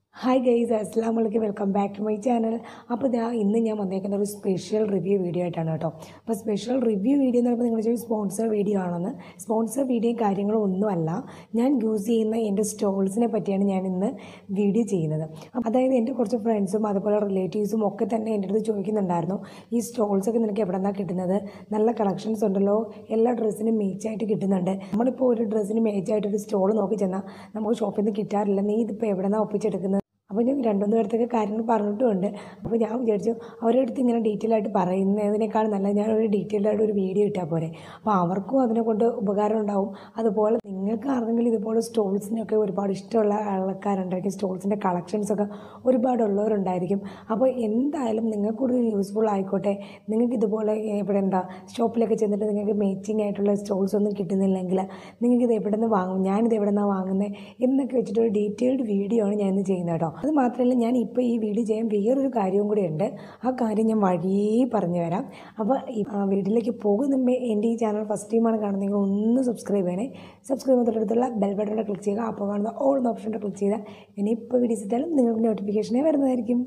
Hi guys അസ്സാം വലൈക്കും welcome back to my channel അപ്പോൾ ഇതാ ഇന്ന് ഞാൻ വന്നേക്കുന്ന ഒരു സ്പെഷ്യൽ റിവ്യൂ വീഡിയോ ആയിട്ടാണ് കേട്ടോ അപ്പോൾ സ്പെഷ്യൽ റിവ്യൂ വീഡിയോ എന്ന് പറയുമ്പോൾ നിങ്ങൾ ചോദിച്ചു സ്പോൺസർ വീഡിയോ ആണെന്ന് സ്പോൺസർ വീഡിയോയും കാര്യങ്ങളും ഒന്നുമല്ല ഞാൻ യൂസ് ചെയ്യുന്ന എൻ്റെ സ്റ്റോൾസിനെ പറ്റിയാണ് ഞാൻ ഇന്ന് വീഡിയോ ചെയ്യുന്നത് അതായത് എൻ്റെ കുറച്ച് ഫ്രണ്ട്സും അതുപോലെ റിലേറ്റീവ്സും ഒക്കെ തന്നെ എൻ്റെ അടുത്ത് ചോദിക്കുന്നുണ്ടായിരുന്നു ഈ സ്റ്റോൾസൊക്കെ നിനക്ക് എവിടെ നിന്നാണ് കിട്ടുന്നത് നല്ല കളക്ഷൻസ് ഉണ്ടല്ലോ എല്ലാ ഡ്രസ്സിനും മേച്ചായിട്ട് കിട്ടുന്നുണ്ട് നമ്മളിപ്പോൾ ഒരു ഡ്രസ്സിന് മേച്ചായിട്ട് ഒരു സ്റ്റോൾ നോക്കി ചെന്നാൽ നമുക്ക് ഷോപ്പിൽ നിന്ന് കിട്ടാറില്ല നീ ഇതിപ്പോൾ എവിടെ നിന്നാണ് ഒപ്പിച്ചെടുക്കുന്നത് അപ്പോൾ ഞാൻ രണ്ടുമൂന്ന് പേർക്കൊക്കെ കാര്യങ്ങൾ പറഞ്ഞിട്ടുമുണ്ട് അപ്പോൾ ഞാൻ വിചാരിച്ചു അവരുടെ അടുത്ത് ഇങ്ങനെ ഡീറ്റെയിൽ ആയിട്ട് പറയുന്നതിനേക്കാൾ നല്ല ഞാനൊരു ഡീറ്റെയിൽഡ് ആയിട്ട് ഒരു വീഡിയോ ഇട്ടാൽ പോരെ അപ്പോൾ അവർക്കും അതിനെ കൊണ്ട് ഉപകാരം ഉണ്ടാവും അതുപോലെ നിങ്ങൾക്ക് ആർക്കെങ്കിലും ഇതുപോലെ സ്റ്റോൾസിനൊക്കെ ഒരുപാട് ഇഷ്ടമുള്ള ആൾക്കാരുണ്ടായിരിക്കും സ്റ്റോൾസിൻ്റെ കളക്ഷൻസൊക്കെ ഒരുപാട് ഉള്ളവരുണ്ടായിരിക്കും അപ്പോൾ എന്തായാലും നിങ്ങൾക്കൂടി യൂസ്ഫുൾ ആയിക്കോട്ടെ നിങ്ങൾക്ക് ഇതുപോലെ ഇവിടെ എന്താ ഷോപ്പിലൊക്കെ ചെന്നിട്ട് നിങ്ങൾക്ക് മേച്ചിങ് ആയിട്ടുള്ള സ്റ്റോൾസ് ഒന്നും കിട്ടുന്നില്ലെങ്കിൽ നിങ്ങൾക്ക് ഇത് എവിടെ നിന്ന് വാങ്ങും ഞാനിത് എവിടെ നിന്നാണ് വാങ്ങുന്നത് എന്നൊക്കെ വെച്ചിട്ട് ഒരു ഡീറ്റെയിൽഡ് വീഡിയോ ആണ് ഞാൻ ഇന്ന് ചെയ്യുന്നത് കേട്ടോ അത് മാത്രമല്ല ഞാൻ ഇപ്പോൾ ഈ വീഡിയോ ചെയ്യാൻ വേറൊരു കാര്യവും കൂടി ഉണ്ട് ആ കാര്യം ഞാൻ വഴിയേ പറഞ്ഞു തരാം അപ്പോൾ ഈ ആ വീഡിയോയിലേക്ക് പോകുന്ന മുമ്പേ എൻ്റെ ഈ ചാനൽ ഫസ്റ്റ് ടൈമാണ് കാണുന്നത് നിങ്ങൾ ഒന്ന് സബ്സ്ക്രൈബ് ചെയ്യണേ സബ്സ്ക്രൈബ് ചെയ്തിട്ടുള്ള ബെൽ ബട്ടണിൽ ക്ലിക്ക് ചെയ്യുക അപ്പോൾ കാണുന്ന ഓൾ എന്ന ഓപ്ഷനിൽ ക്ലിക്ക് ചെയ്താൽ ഞാൻ ഇപ്പോൾ വീഡിയോസ് ഇട്ടാലും നിങ്ങൾക്ക് നോട്ടിഫിക്കേഷനേ വരുന്നതായിരിക്കും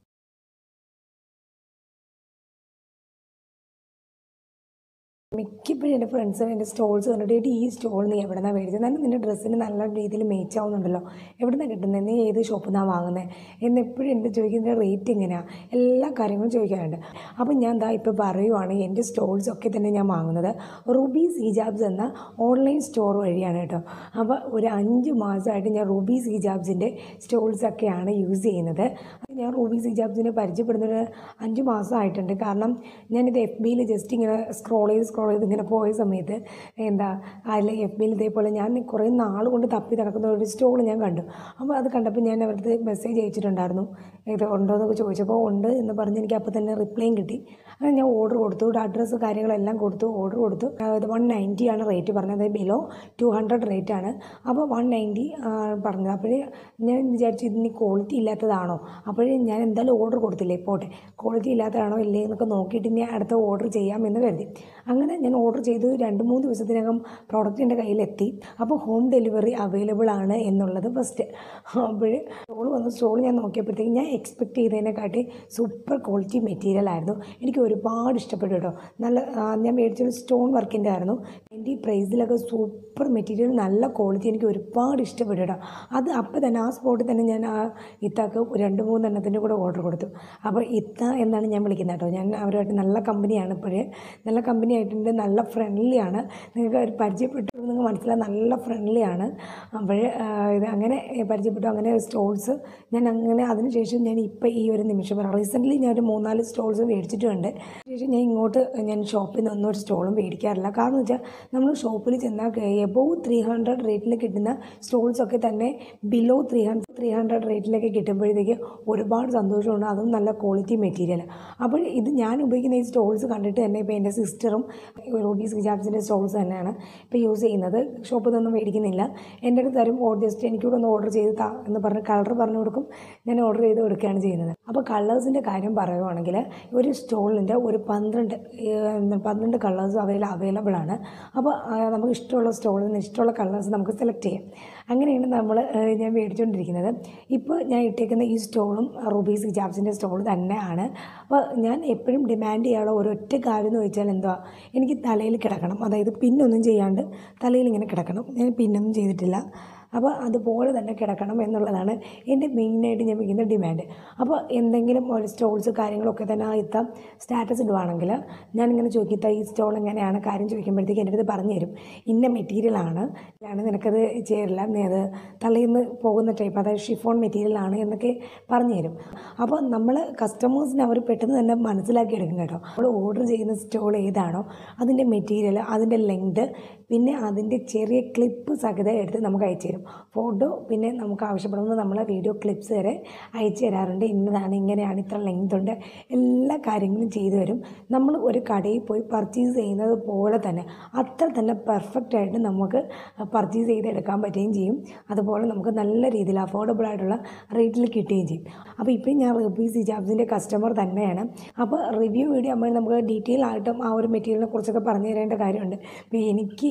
മിക്കപ്പോഴും എൻ്റെ ഫ്രണ്ട്സ് എൻ്റെ സ്റ്റോൾസ് കണ്ടിട്ട് "എടി, ഈ സ്റ്റോൾ നീ എവിടെ നിന്നാണ് മേടിച്ചത് എന്നാലും നിൻ്റെ ഡ്രസ്സിന് നല്ല രീതിയിൽ മേച്ച് ആവുന്നുണ്ടല്ലോ എവിടെ നിന്നാണ് കിട്ടുന്നത് നീ ഏത് ഷോപ്പിൽ നിന്നാണ് വാങ്ങുന്നത് എന്നെപ്പോഴും എൻ്റെ ചോദിക്കുന്ന റേറ്റ് എങ്ങനെയാണ് എല്ലാ കാര്യങ്ങളും ചോദിക്കാറുണ്ട് അപ്പോൾ ഞാൻ എന്താ ഇപ്പോൾ പറയുവാണ് എൻ്റെ സ്റ്റോൾസ് ഒക്കെ തന്നെ ഞാൻ വാങ്ങുന്നത് റൂബീസ് ഹിജാബ്സ് എന്ന ഓൺലൈൻ സ്റ്റോർ വഴിയാണ് കേട്ടോ അപ്പോൾ ഒരു അഞ്ച് മാസമായിട്ട് ഞാൻ റൂബീസ് ഹിജാബ്സിൻ്റെ സ്റ്റോൾസൊക്കെയാണ് യൂസ് ചെയ്യുന്നത് ഞാൻ റൂബീസ് ഹിജാബ്സിനെ പരിചയപ്പെടുന്ന ഒരു അഞ്ച് മാസമായിട്ടുണ്ട് കാരണം ഞാനിത് എഫ് ബിയിൽ ജസ്റ്റ് ഇങ്ങനെ സ്ക്രോൾ ചെയ്ത് സ്ക്രോൾ ചെയ്ത് ഇങ്ങനെ പോയ സമയത്ത് എന്താ അതിൽ എഫ് ബിയിൽ ഇതേപോലെ ഞാൻ കുറേ നാൾ കൊണ്ട് തപ്പി നടക്കുന്ന ഒരു സ്റ്റോൾ ഞാൻ കണ്ടു അപ്പോൾ അത് കണ്ടപ്പോൾ ഞാൻ അവരുടെ മെസ്സേജ് അയച്ചിട്ടുണ്ടായിരുന്നു ഇത് ഉണ്ടോ എന്നൊക്കെ ചോദിച്ചപ്പോൾ ഉണ്ട് എന്ന് പറഞ്ഞ് എനിക്ക് അപ്പോൾ തന്നെ റിപ്ലൈയും കിട്ടി അങ്ങനെ ഞാൻ ഓർഡർ കൊടുത്തു അഡ്രസ്സ് കാര്യങ്ങളെല്ലാം കൊടുത്തു ഓർഡർ കൊടുത്തു ഇത് വൺ നയൻറ്റി ആണ് റേറ്റ് പറഞ്ഞത് ബിലോ ടു ഹൺഡ്രഡ് റേറ്റ് ആണ് അപ്പോൾ വൺ നയൻറ്റി പറഞ്ഞത് അപ്പോഴേ ഞാൻ വിചാരിച്ചു ഇതിന് ക്വാളിറ്റി ഇല്ലാത്തതാണോ അപ്പോഴേ ഞാൻ എന്തായാലും ഓർഡർ കൊടുത്തില്ലേ പോട്ടെ ക്വാളിറ്റി ഇല്ലാത്തതാണോ ഇല്ലേ എന്നൊക്കെ നോക്കിയിട്ട് ഇനി അടുത്ത ഓർഡർ ചെയ്യാമെന്ന് കരുതി അങ്ങനെ ഞാൻ ഓർഡർ ചെയ്തു രണ്ട് മൂന്ന് ദിവസത്തിനകം പ്രോഡക്റ്റ് എൻ്റെ കയ്യിലെത്തി അപ്പോൾ ഹോം ഡെലിവറി അവൈലബിൾ ആണ് എന്നുള്ളത് ഫസ്റ്റ് അപ്പോൾ സ്റ്റോൾ വന്ന് സ്റ്റോൾ ഞാൻ നോക്കിയപ്പോഴത്തേക്കും ഞാൻ എക്സ്പെക്ട് ചെയ്തതിനെക്കാട്ടി സൂപ്പർ ക്വാളിറ്റി മെറ്റീരിയൽ ആയിരുന്നു എനിക്ക് ഒരുപാട് ഇഷ്ടപ്പെട്ടു കേട്ടോ നല്ല ആ, ഞാൻ മേടിച്ചൊരു സ്റ്റോൺ വർക്കിൻ്റെ ആയിരുന്നു എൻ്റെ ഈ പ്രൈസിലൊക്കെ സൂപ്പർ മെറ്റീരിയൽ നല്ല ക്വാളിറ്റി എനിക്ക് ഒരുപാട് ഇഷ്ടപ്പെട്ടു കേട്ടോ അത് അപ്പോൾ തന്നെ ആ സ്പോട്ടിൽ തന്നെ ഞാൻ ആ ഇത്താക്ക് രണ്ട് മൂന്നെണ്ണത്തിൻ്റെ കൂടെ ഓർഡർ കൊടുത്തു അപ്പോൾ ഇത്ത എന്നാണ് ഞാൻ വിളിക്കുന്നത് കേട്ടോ ഞാൻ അവരുമായിട്ട് നല്ല കമ്പനിയാണ് ഇപ്പോഴേ നല്ല കമ്പനി ആയിട്ടുണ്ട് നല്ല ഫ്രണ്ട്ലി ആണ് നിങ്ങൾക്ക് അവർ പരിചയപ്പെട്ടു നിങ്ങൾക്ക് മനസ്സിലായി നല്ല ഫ്രണ്ട്ലി ആണ് അപ്പോൾ ഇത് അങ്ങനെ പരിചയപ്പെട്ടു അങ്ങനെ സ്റ്റോൾസ് ഞാൻ അങ്ങനെ അതിനുശേഷം ഞാൻ ഇപ്പോൾ ഈ ഒരു നിമിഷം റീസെൻ്റ്ലി ഞാൻ ഒരു മൂന്നാല് സ്റ്റോൾസ് മേടിച്ചിട്ടുണ്ട് ശേഷം ഞാൻ ഇങ്ങോട്ട് ഞാൻ ഷോപ്പിൽ നിന്ന് ഒന്നും ഒരു സ്റ്റോളും മേടിക്കാറില്ല കാരണം എന്ന് വെച്ചാൽ നമ്മൾ ഷോപ്പിൽ ചെന്നാൽ എബോവ് ത്രീ ഹൺഡ്രഡ് റേറ്റിൽ കിട്ടുന്ന സ്റ്റോൾസൊക്കെ തന്നെ below three hundred three hundred റേറ്റിലൊക്കെ കിട്ടുമ്പോഴത്തേക്ക് ഒരുപാട് സന്തോഷമുണ്ട് അതും നല്ല ക്വാളിറ്റി മെറ്റീരിയൽ അപ്പോൾ ഇത് ഞാൻ ഉപയോഗിക്കുന്ന ഈ സ്റ്റോൾസ് കണ്ടിട്ട് തന്നെ ഇപ്പോൾ എൻ്റെ സിസ്റ്ററും റൂബീസ് ഹിജാബ്സിൻ്റെ സ്റ്റോൾസ് തന്നെയാണ് ഇപ്പോൾ യൂസ് ചെയ്യുന്നത് ഷോപ്പിൽ നിന്നൊന്നും മേടിക്കുന്നില്ല എൻ്റെ അടുത്ത് തരും ഓർ ജസ്റ്റ് എനിക്കൂടെ ഒന്ന് ഓർഡർ ചെയ്ത് താ എന്ന് പറഞ്ഞ് കളർ പറഞ്ഞു കൊടുക്കും ഞാൻ ഓർഡർ ചെയ്ത് കൊടുക്കുകയാണ് ചെയ്യുന്നത് അപ്പോൾ കളേഴ്സിൻ്റെ കാര്യം പറയുവാണെങ്കിൽ ഒരു സ്റ്റോളിൻ്റെ ഒരു പന്ത്രണ്ട് ഏഹ്, പന്ത്രണ്ട് കളേഴ്സ് അവൈല അവൈലബിൾ ആണ് അപ്പോൾ ആ, നമുക്ക് ഇഷ്ടമുള്ള സ്റ്റോളിൽ നിന്ന് ഇഷ്ടമുള്ള കളേഴ്സ് നമുക്ക് സെലക്ട് ചെയ്യാം അങ്ങനെയാണ് നമ്മൾ ഏഹ്, ഞാൻ മേടിച്ചുകൊണ്ടിരിക്കുന്നത് ഇപ്പോൾ ഞാൻ ഇട്ടേക്കുന്ന ഈ സ്റ്റോളും റൂബീസ് ഹിജാബ്സിൻ്റെ സ്റ്റോൾ തന്നെയാണ് അപ്പോൾ ഞാൻ എപ്പോഴും ഡിമാൻഡ് ചെയ്യാനുള്ള ഒരൊറ്റ കാര്യം എന്ന് വെച്ചാൽ എന്തുവാ എനിക്ക് തലയിൽ കിടക്കണം അതായത് പിന്നൊന്നും ചെയ്യാണ്ട് തലയിൽ ഇങ്ങനെ കിടക്കണം ഞാൻ പിന്നൊന്നും ചെയ്തിട്ടില്ല അപ്പോൾ അതുപോലെ തന്നെ കിടക്കണം എന്നുള്ളതാണ് എൻ്റെ മെയിനായിട്ട് ഞാൻ വയ്ക്കുന്ന ഡിമാൻഡ് അപ്പോൾ എന്തെങ്കിലും ഒരു സ്റ്റോൾസ് കാര്യങ്ങളൊക്കെ തന്നെ ആ ഇത്താം സ്റ്റാറ്റസ് ഇടുവാണെങ്കിൽ ഞാനിങ്ങനെ ചോദിക്കത്ത ഈ സ്റ്റോൾ എങ്ങനെയാണ് കാര്യം ചോദിക്കുമ്പോഴത്തേക്ക് എൻ്റെ അടുത്ത് പറഞ്ഞു തരും ഇന്ന മെറ്റീരിയലാണ് ആണ് നിനക്കത് ചേരില്ല നീ അത് തലയിൽ നിന്ന് പോകുന്ന ടൈപ്പ് അതായത് ഷിഫോൺ മെറ്റീരിയലാണ് എന്നൊക്കെ പറഞ്ഞു തരും അപ്പോൾ നമ്മൾ കസ്റ്റമേഴ്സിന് അവർ പെട്ടെന്ന് തന്നെ മനസ്സിലാക്കി എടുക്കും കേട്ടോ നമ്മൾ ഓർഡർ ചെയ്യുന്ന സ്റ്റോൾ ഏതാണോ അതിൻ്റെ മെറ്റീരിയൽ അതിൻ്റെ ലെങ്ത് പിന്നെ അതിൻ്റെ ചെറിയ ക്ലിപ്പ് സഹിതം എടുത്ത് നമുക്ക് അയച്ചു തരും ഫോട്ടോ പിന്നെ നമുക്ക് ആവശ്യപ്പെടുമ്പോൾ നമ്മൾ വീഡിയോ ക്ലിപ്സ് വരെ അയച്ചു തരാറുണ്ട് ഇന്നതാണ് ഇങ്ങനെയാണ് ഇത്ര ലെങ്ത് ഉണ്ട് എല്ലാ കാര്യങ്ങളും ചെയ്തു തരും നമ്മൾ ഒരു കടയിൽ പോയി പർച്ചേസ് ചെയ്യുന്നത് പോലെ തന്നെ അത്ര തന്നെ പെർഫെക്റ്റ് ആയിട്ട് നമുക്ക് പർച്ചേസ് ചെയ്തെടുക്കാൻ പറ്റുകയും ചെയ്യും അതുപോലെ നമുക്ക് നല്ല രീതിയിൽ അഫോർഡബിൾ ആയിട്ടുള്ള റേറ്റിൽ കിട്ടുകയും ചെയ്യും അപ്പോൾ ഇപ്പം ഞാൻ റബീസ് ഹിജാബ്സിൻ്റെ കസ്റ്റമർ തന്നെയാണ് അപ്പോൾ റിവ്യൂ വീഡിയോ ആകുമ്പോൾ നമുക്ക് ഡീറ്റെയിൽ ആയിട്ടും ആ ഒരു മെറ്റീരിയലിനെ കുറിച്ചൊക്കെ പറഞ്ഞു തരേണ്ട കാര്യമുണ്ട് അപ്പോൾ എനിക്ക് ഈ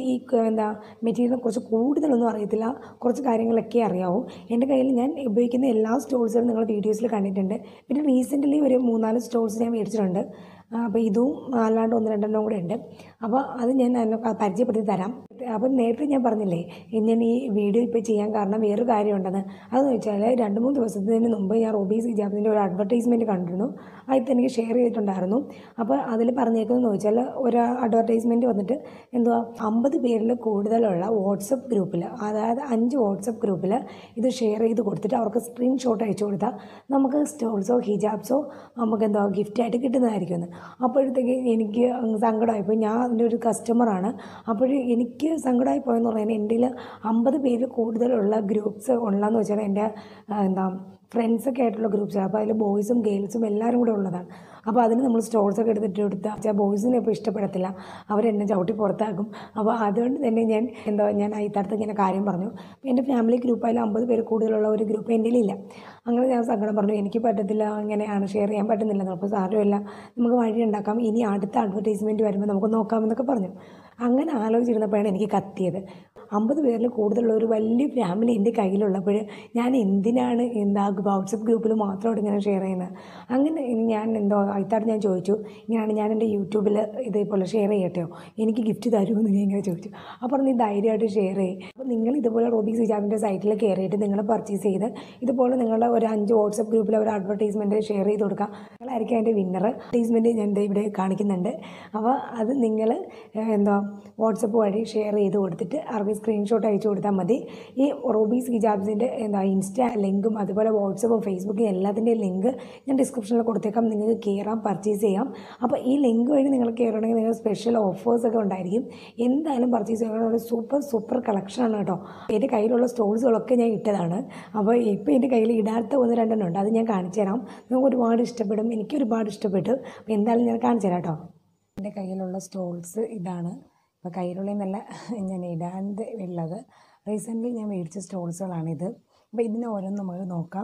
ഈ ക- എന്താ മെറ്റീരിയലിനെ കുറിച്ച് കൂടുതലൊന്നും അറിയത്തില്ല കുറച്ച് കാര്യങ്ങളൊക്കെ അറിയാവൂ എൻ്റെ കയ്യിൽ ഞാൻ ഉപയോഗിക്കുന്ന എല്ലാ സ്റ്റോൾസുകളും നിങ്ങൾ വീഡിയോസിൽ കണ്ടിട്ടുണ്ട് പിന്നെ റീസെൻ്റ്ലി ഒരു മൂന്നാല് സ്റ്റോൾസ് ഞാൻ മേടിച്ചിട്ടുണ്ട് അപ്പോൾ ഇതും അല്ലാണ്ട് ഒന്ന് രണ്ടെണ്ണം കൂടെ ഉണ്ട് അപ്പോൾ അത് ഞാൻ അതിനെ പരിചയപ്പെടുത്തി തരാം അപ്പം നേരത്തെ ഞാൻ പറഞ്ഞില്ലേ ഞാൻ ഈ വീഡിയോ ഇപ്പോൾ ചെയ്യാൻ കാരണം വേറൊരു കാര്യമുണ്ടെന്ന് അതെന്ന് വെച്ചാൽ രണ്ട് മൂന്ന് ദിവസത്തിന് മുമ്പ് ഞാൻ റോബീസ് ഹിജാബിൻ്റെ ഒരു അഡ്വർടൈസ്മെൻറ്റ് കണ്ടിരുന്നു അത് എനിക്ക് ഷെയർ ചെയ്തിട്ടുണ്ടായിരുന്നു അപ്പോൾ അതിൽ പറഞ്ഞേക്കുന്നതെന്ന് വെച്ചാൽ ഒരു അഡ്വർടൈസ്മെൻറ്റ് വന്നിട്ട് എന്തുവാ അമ്പത് പേരിൽ കൂടുതലുള്ള വാട്സപ്പ് ഗ്രൂപ്പിൽ അതായത് അഞ്ച് വാട്സപ്പ് ഗ്രൂപ്പിൽ ഇത് ഷെയർ ചെയ്ത് കൊടുത്തിട്ട് അവർക്ക് സ്ക്രീൻഷോട്ട് അയച്ചു കൊടുത്താൽ നമുക്ക് സ്റ്റോൾസോ ഹിജാബ്സോ നമുക്ക് എന്താ ഗിഫ്റ്റായിട്ട് കിട്ടുന്നതായിരിക്കും അപ്പോഴത്തേക്ക് എനിക്ക് അങ്ങ് സങ്കടമായിപ്പോയി ഞാൻ അതിൻ്റെ ഒരു കസ്റ്റമറാണ് അപ്പോൾ എനിക്ക് സങ്കടമായി പോയെന്ന് പറഞ്ഞാൽ എൻ്റെ കയ്യിൽ അമ്പത് പേര് കൂടുതലുള്ള ഗ്രൂപ്പ്സ് ഉള്ളതെന്ന് വെച്ചാൽ എൻ്റെ ആ, എന്താ ഫ്രണ്ട്സൊക്കെ ആയിട്ടുള്ള ഗ്രൂപ്പ്സാണ് അപ്പോൾ അതിൽ ബോയ്സും ഗേൾസും എല്ലാവരും കൂടെ ഉള്ളതാണ് അപ്പോൾ അതിന് നമ്മൾ സ്റ്റോൾസൊക്കെ എടുത്തിട്ട് കൊടുത്താൽ വെച്ചാൽ ബോയ്സിനെ ഇപ്പോൾ ഇഷ്ടപ്പെടത്തില്ല അവരെന്നെ ചവിട്ടി പുറത്താക്കും അപ്പോൾ അതുകൊണ്ട് തന്നെ ഞാൻ എന്താ ഞാൻ അയിത്തടുത്ത് ഇങ്ങനെ കാര്യം പറഞ്ഞു അപ്പോൾ എൻ്റെ ഫാമിലി ഗ്രൂപ്പായാലും അമ്പത് പേര് കൂടുതലുള്ള ഒരു ഗ്രൂപ്പ് എൻ്റെ ഇല്ല അങ്ങനെ ഞാൻ സങ്കടം പറഞ്ഞു എനിക്ക് പറ്റത്തില്ല അങ്ങനെയാണ് ഷെയർ ചെയ്യാൻ പറ്റുന്നില്ല അപ്പോൾ സാരമില്ല നമുക്ക് വഴി ഉണ്ടാക്കാം ഇനി അടുത്ത അഡ്വർടൈസ്മെൻറ്റ് വരുമ്പോൾ നമുക്ക് നോക്കാമെന്നൊക്കെ പറഞ്ഞു അങ്ങനെ ആലോചിച്ചിരുന്നപ്പോഴാണ് എനിക്ക് കത്തിയത് അമ്പത് പേരിൽ കൂടുതലുള്ള ഒരു വലിയ ഫാമിലി എൻ്റെ കയ്യിലുള്ളപ്പോൾ ഞാൻ എന്തിനാണ് എന്താ വാട്സപ്പ് ഗ്രൂപ്പിൽ മാത്രമായിട്ട് ഇങ്ങനെ ഷെയർ ചെയ്യുന്നത് അങ്ങനെ ഇനി ഞാൻ എന്തോ അയത്താട് ഞാൻ ചോദിച്ചു ഇങ്ങനെയാണ് ഞാൻ എൻ്റെ യൂട്യൂബിൽ ഇതേപോലെ ഷെയർ ചെയ്യട്ടെയോ എനിക്ക് ഗിഫ്റ്റ് തരുമെന്ന് ഞാൻ ഇങ്ങനെ ചോദിച്ചു അപ്പോൾ നീ ധൈര്യമായിട്ട് ഷെയർ ചെയ്യും അപ്പോൾ നിങ്ങൾ ഇതുപോലെ റോബീസ് ഹിജാബിൻ്റെ സൈറ്റിൽ കയറിയിട്ട് നിങ്ങൾ പർച്ചേസ് ചെയ്ത് ഇതുപോലെ നിങ്ങളുടെ ഒരു അഞ്ച് വാട്സപ്പ് ഗ്രൂപ്പിൽ ഒരു അഡ്വർടൈസ്മെൻറ്റ് ഷെയർ ചെയ്ത് കൊടുക്കാം നിങ്ങളായിരിക്കും അതിൻ്റെ വിന്നർ അഡ്വർടൈസ്മെൻറ്റ് ഞാൻ ദേ ഇവിടെ കാണിക്കുന്നുണ്ട് അപ്പോൾ അത് നിങ്ങൾ എന്താ വാട്സപ്പ് വഴി ഷെയർ ചെയ്ത് കൊടുത്തിട്ട് അവർക്ക് സ്ക്രീൻഷോട്ട് അയച്ചു കൊടുത്താൽ മതി ഈ റോബീസ് ഹിജാബ്സിൻ്റെ എന്താ ഇൻസ്റ്റാ ലിങ്കും അതുപോലെ വാട്സപ്പും ഫേസ്ബുക്കും എല്ലാത്തിൻ്റെയും ലിങ്ക് ഞാൻ ഡിസ്ക്രിപ്ഷനിൽ കൊടുത്തേക്കാം നിങ്ങൾക്ക് കയറാം പർച്ചേസ് ചെയ്യാം അപ്പോൾ ഈ ലിങ്ക് വഴി നിങ്ങൾ കയറണമെങ്കിൽ നിങ്ങൾ സ്പെഷ്യൽ ഓഫേഴ്സൊക്കെ ഉണ്ടായിരിക്കും എന്തായാലും പർച്ചേസ് ചെയ്യാനുള്ള സൂപ്പർ സൂപ്പർ കളക്ഷനാണ് കേട്ടോ എൻ്റെ കയ്യിലുള്ള സ്റ്റോൾസുകളൊക്കെ ഞാൻ ഇട്ടതാണ് അപ്പോൾ ഇപ്പോൾ എൻ്റെ കയ്യിൽ ഇടാത്ത ഒന്ന് രണ്ടെണ്ണം ഉണ്ട് അത് ഞാൻ കാണിച്ചു തരാം നിങ്ങൾക്ക് ഒരുപാട് ഇഷ്ടപ്പെടും എനിക്ക് ഒരുപാട് ഇഷ്ടപ്പെട്ടു അപ്പോൾ എന്തായാലും ഞാൻ കാണിച്ചു തരാം കേട്ടോ എൻ്റെ കയ്യിലുള്ള സ്റ്റോൾസ് ഇതാണ് ഇപ്പോൾ കയ്യിലുള്ളതെന്നല്ല ഞാൻ ഇടാണ്ട് ഉള്ളത് റീസെൻ്റ്ലി ഞാൻ മേടിച്ച സ്റ്റോൾസുകളാണിത് അപ്പോൾ ഇതിനെ ഓരോന്ന് നമുക്ക് നോക്കാം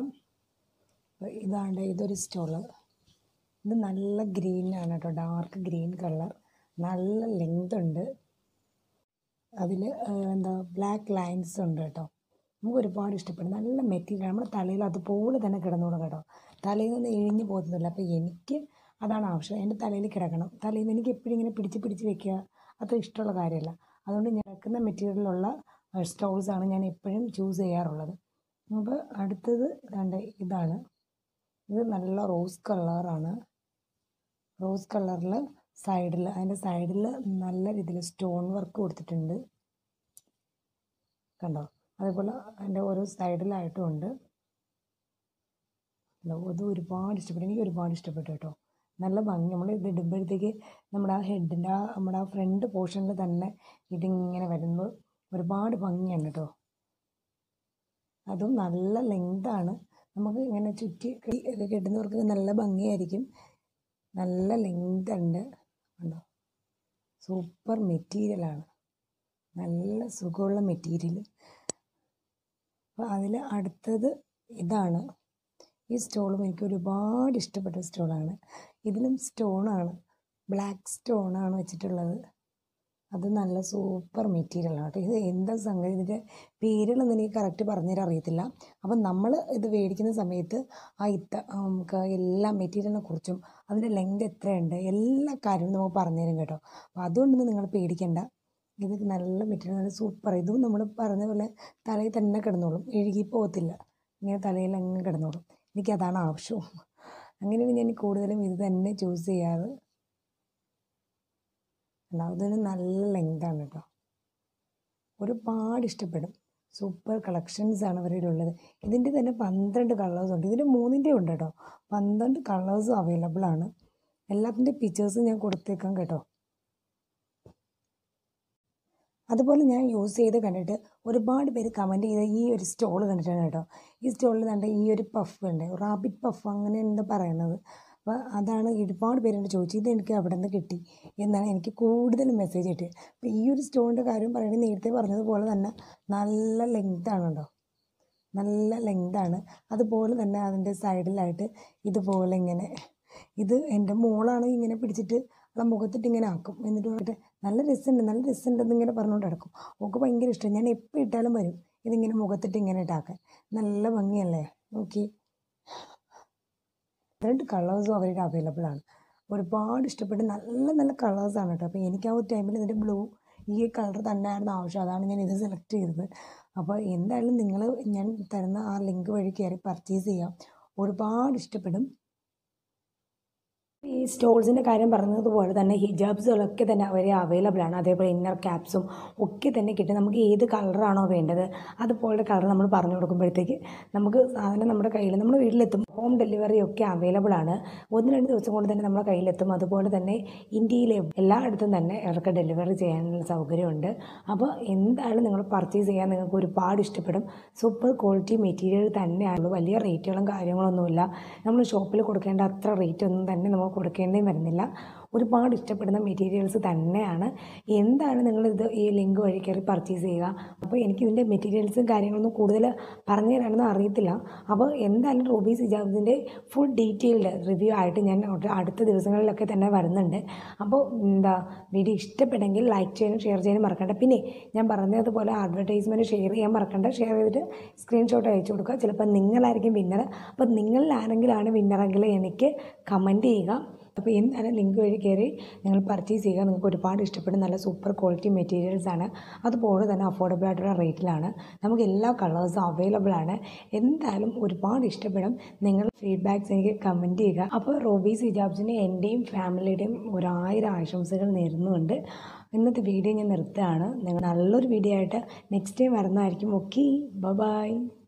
അപ്പോൾ ഇതാണ്ട് ഇതൊരു സ്റ്റോള് ഇത് നല്ല ഗ്രീനാണ് കേട്ടോ ഡാർക്ക് ഗ്രീൻ കളർ നല്ല ലെങ്ത് ഉണ്ട് അതിൽ എന്താ ബ്ലാക്ക് ലൈൻസ് ഉണ്ട് കേട്ടോ നമുക്ക് ഒരുപാട് ഇഷ്ടപ്പെടും നല്ല മെറ്റീരിയൽ നമ്മുടെ തലയിൽ അതുപോലെ തന്നെ കിടന്നോളും കേട്ടോ തലയിൽ നിന്ന് ഇഴിഞ്ഞു പോകുന്നില്ല അപ്പോൾ എനിക്ക് അതാണ് ആവശ്യം എൻ്റെ തലയിൽ കിടക്കണം തലയിൽ നിന്ന് എനിക്ക് എപ്പോഴും ഇങ്ങനെ പിടിച്ച് പിടിച്ച് വെക്കുക അത്ര ഇഷ്ടമുള്ള കാര്യമല്ല അതുകൊണ്ട് ഞാൻ വെക്കുന്ന മെറ്റീരിയലുള്ള സ്റ്റോൾസാണ് ഞാൻ എപ്പോഴും ചൂസ് ചെയ്യാറുള്ളത് അപ്പോൾ അടുത്തത് ഇതാണ്ട് ഇതാണ് ഇത് നല്ല റോസ് കളറാണ് റോസ് കളറിൽ സൈഡിൽ അതിൻ്റെ സൈഡിൽ നല്ല രീതിയിൽ സ്റ്റോൺ വർക്ക് കൊടുത്തിട്ടുണ്ട് കണ്ടോ അതേപോലെ അതിൻ്റെ ഓരോ സൈഡിലായിട്ടും ഉണ്ട് കണ്ടോ? അത് ഒരുപാട് ഇഷ്ടപ്പെട്ടു എനിക്ക് ഒരുപാട് ഇഷ്ടപ്പെട്ടു കേട്ടോ നല്ല ഭംഗി നമ്മൾ ഇത് ഇടുമ്പോഴത്തേക്ക് നമ്മുടെ ആ ഹെഡിൻ്റെ ആ നമ്മുടെ ആ ഫ്രണ്ട് പോർഷനിൽ തന്നെ ഇതിങ്ങനെ വരുമ്പോൾ ഒരുപാട് ഭംഗിയാണ് കേട്ടോ അതും നല്ല ലെങ്താണ് നമുക്ക് ഇങ്ങനെ ചുറ്റി കെട്ടി- ഇത് കെട്ടുന്നവർക്ക് നല്ല ഭംഗിയായിരിക്കും നല്ല ലെങ്ത് ഉണ്ട് കണ്ടോ സൂപ്പർ മെറ്റീരിയലാണ് നല്ല സുഖമുള്ള മെറ്റീരിയൽ അപ്പോൾ അതിൽ അടുത്തത് ഇതാണ് ഈ സ്റ്റോളും എനിക്ക് ഒരുപാട് ഇഷ്ടപ്പെട്ട സ്റ്റോളാണ് ഇതിലും സ്റ്റോണാണ് ബ്ലാക്ക് സ്റ്റോണാണ് വെച്ചിട്ടുള്ളത് അത് നല്ല സൂപ്പർ മെറ്റീരിയലാണ് കേട്ടോ ഇത് എന്താ സംഗതി ഇതിൻ്റെ പേരുകളൊന്നും എനിക്ക് കറക്റ്റ് പറഞ്ഞുതരാൻ അറിയത്തില്ല അപ്പം നമ്മൾ ഇത് മേടിക്കുന്ന സമയത്ത് ആ ഇത്ത നമുക്ക് എല്ലാ മെറ്റീരിയലിനെ കുറിച്ചും അതിൻ്റെ ലെങ്ത് എത്രയുണ്ട് എല്ലാ കാര്യവും നമുക്ക് പറഞ്ഞുതരും കേട്ടോ അപ്പോൾ അതുകൊണ്ടൊന്നും നിങ്ങൾ പേടിക്കണ്ട ഇത് നല്ല മെറ്റീരിയൽ നല്ല സൂപ്പർ ഇതും നമ്മൾ പറഞ്ഞ പോലെ തലയിൽ തന്നെ കിടന്നോളും എഴുകി പോകത്തില്ല ഇങ്ങനെ തലയിൽ അങ്ങ് കിടന്നോളും എനിക്കതാണ് ആവശ്യവും അങ്ങനെയാണ് ഞാൻ കൂടുതലും ഇത് തന്നെ ചൂസ് ചെയ്യാറ് ഉണ്ടാവും ഇതിന് നല്ല ലെങ്താണ് കേട്ടോ ഒരുപാട് ഇഷ്ടപ്പെടും സൂപ്പർ കളക്ഷൻസ് ആണ് അവരുടെ ഉള്ളത് ഇതിൻ്റെ തന്നെ പന്ത്രണ്ട് കളേഴ്സ് ഉണ്ട് ഇതിൻ്റെ മൂന്നിൻ്റെ ഉണ്ട് കേട്ടോ പന്ത്രണ്ട് കളേഴ്സും അവൈലബിൾ ആണ് എല്ലാത്തിൻ്റെ പിക്ചേഴ്സ് ഞാൻ കൊടുത്തേക്കാം കേട്ടോ അതുപോലെ ഞാൻ യൂസ് ചെയ്ത് കണ്ടിട്ട് ഒരുപാട് പേര് കമൻറ്റ് ചെയ്ത ഈ ഒരു സ്റ്റോൾ കണ്ടിട്ടാണ് കേട്ടോ ഈ സ്റ്റോളിൽ കണ്ട ഈ ഒരു പഫ് ഉണ്ട് റാബിറ്റ് പഫ് അങ്ങനെ എന്താ പറയണത് അപ്പോൾ അതാണ് ഒരുപാട് പേരോട് ചോദിച്ചു ഇത് എനിക്ക് അവിടെ നിന്ന് കിട്ടി എന്നാണ് എനിക്ക് കൂടുതൽ മെസ്സേജ് കിട്ടിയത് അപ്പോൾ ഈ ഒരു സ്റ്റോണിൻ്റെ കാര്യം പറയുന്നത് നേരത്തെ പറഞ്ഞതുപോലെ തന്നെ നല്ല ലെങ്താണ് കേട്ടോ നല്ല ലെങ്താണ് അതുപോലെ തന്നെ അതിൻ്റെ സൈഡിലായിട്ട് ഇതുപോലെ ഇങ്ങനെ ഇത് എൻ്റെ മോളാണ് ഇങ്ങനെ പിടിച്ചിട്ട് അവളെ മുഖത്തിട്ട് ഇങ്ങനെ ആക്കും എന്നിട്ട് പറഞ്ഞിട്ട് നല്ല രസമുണ്ട് നല്ല രസമുണ്ട് എന്നിങ്ങനെ പറഞ്ഞുകൊണ്ട് കിടക്കും ഓൾക്ക് ഭയങ്കര ഇഷ്ടം ഞാൻ എപ്പോൾ ഇട്ടാലും വരും ഇതിങ്ങനെ മുഖത്തിട്ട് ഇങ്ങനെ ഇട്ടാക്കാൻ നല്ല ഭംഗിയല്ലേ നോക്കി രണ്ട് കളേഴ്സും അവർക്ക് അവൈലബിൾ ആണ് ഒരുപാട് ഇഷ്ടപ്പെട്ട് നല്ല നല്ല കളേഴ്സാണ് കേട്ടോ അപ്പോൾ എനിക്ക് ആ ഒരു ടൈമിൽ ഇതിൻ്റെ ബ്ലൂ ഈ കളർ തന്നെയായിരുന്നു ആവശ്യം അതാണ് ഞാൻ ഇത് സെലക്ട് ചെയ്തത് അപ്പോൾ എന്തായാലും നിങ്ങൾ ഞാൻ തരുന്ന ആ ലിങ്ക് വഴി കയറി പർച്ചേസ് ചെയ്യാം ഒരുപാട് ഇഷ്ടപ്പെടും ഈ സ്റ്റോൾസിൻ്റെ കാര്യം പറഞ്ഞതുപോലെ തന്നെ ഹിജാബ്സുകളൊക്കെ തന്നെ അവർ അവൈലബിൾ ആണ് അതേപോലെ ഇന്നർ ക്യാപ്സും ഒക്കെ തന്നെ കിട്ടും നമുക്ക് ഏത് കളറാണോ വേണ്ടത് അതുപോലെ കളർ നമ്മൾ പറഞ്ഞു കൊടുക്കുമ്പോഴത്തേക്ക് നമുക്ക് സാധനം നമ്മുടെ കയ്യിൽ നമ്മുടെ വീട്ടിലെത്തും ഹോം ഡെലിവറി ഒക്കെ അവൈലബിൾ ആണ് ഒന്ന് രണ്ട് ദിവസം കൊണ്ട് തന്നെ നമ്മുടെ കയ്യിലെത്തും അതുപോലെ തന്നെ ഇന്ത്യയിലെ എല്ലായിടത്തും തന്നെ ഇവർക്ക് ഡെലിവറി ചെയ്യാനുള്ള സൗകര്യമുണ്ട് അപ്പോൾ എന്തായാലും നിങ്ങൾ പർച്ചേസ് ചെയ്യാൻ നിങ്ങൾക്ക് ഒരുപാട് ഇഷ്ടപ്പെടും സൂപ്പർ ക്വാളിറ്റി മെറ്റീരിയൽ തന്നെയാണ് വലിയ റേറ്റുകളും കാര്യങ്ങളൊന്നുമില്ല നമ്മൾ ഷോപ്പിൽ കൊടുക്കേണ്ട അത്ര റേറ്റ് ഒന്നും തന്നെ നമുക്ക് കൊടുക്കേണ്ടിയും വരുന്നില്ല ഒരുപാട് ഇഷ്ടപ്പെടുന്ന മെറ്റീരിയൽസ് തന്നെയാണ് എന്താണ് നിങ്ങളിത് ഈ ലിങ്ക് വഴി കയറി പർച്ചേസ് ചെയ്യുക അപ്പോൾ എനിക്കിതിൻ്റെ മെറ്റീരിയൽസും കാര്യങ്ങളൊന്നും കൂടുതൽ പറഞ്ഞു തരാനൊന്നും അറിയത്തില്ല അപ്പോൾ എന്തായാലും റൂബി സിജാബിൻ്റെ ഫുൾ ഡീറ്റെയിൽഡ് റിവ്യൂ ആയിട്ട് ഞാൻ ഒരു അടുത്ത ദിവസങ്ങളിലൊക്കെ തന്നെ വരുന്നുണ്ട് അപ്പോൾ എന്താ വീഡിയോ ഇഷ്ടപ്പെട്ടെങ്കിൽ ലൈക്ക് ചെയ്യാനും ഷെയർ ചെയ്യാനും മറക്കണ്ട പിന്നെ ഞാൻ പറഞ്ഞതുപോലെ അഡ്വർടൈസ്മെൻറ്റ് ഷെയർ ചെയ്യാൻ മറക്കണ്ട ഷെയർ ചെയ്തിട്ട് സ്ക്രീൻഷോട്ട് അയച്ചു കൊടുക്കുക ചിലപ്പോൾ നിങ്ങളായിരിക്കും വിന്നർ അപ്പോൾ നിങ്ങളിൽ ആരെങ്കിലാണ് വിന്നറെങ്കിൽ എനിക്ക് കമൻറ്റ് ചെയ്യുക അപ്പോൾ എന്തായാലും ലിങ്ക് വഴി കയറി നിങ്ങൾ പർച്ചേസ് ചെയ്യുക നിങ്ങൾക്ക് ഒരുപാട് ഇഷ്ടപ്പെടും നല്ല സൂപ്പർ ക്വാളിറ്റി മെറ്റീരിയൽസ് ആണ് അതുപോലെ തന്നെ അഫോർഡബിൾ ആയിട്ടുള്ള റേറ്റിലാണ് നമുക്ക് എല്ലാ കളേഴ്സും അവൈലബിൾ ആണ് എന്തായാലും ഒരുപാട് ഇഷ്ടപ്പെടും നിങ്ങൾ ഫീഡ്ബാക്ക്സ് എനിക്ക് കമൻറ്റ് ചെയ്യുക അപ്പോൾ റോബീസ് ഹിജാബ്സിന് എൻ്റെയും ഫാമിലിയുടെയും ഒരായിരം ആശംസകൾ നേരുന്നുണ്ട് ഇന്നത്തെ വീഡിയോ ഞാൻ നിർത്തുകയാണ് നിങ്ങൾ നല്ലൊരു വീഡിയോ ആയിട്ട് നെക്സ്റ്റ് ടൈം വരുന്നതായിരിക്കും ഓക്കെ ബൈ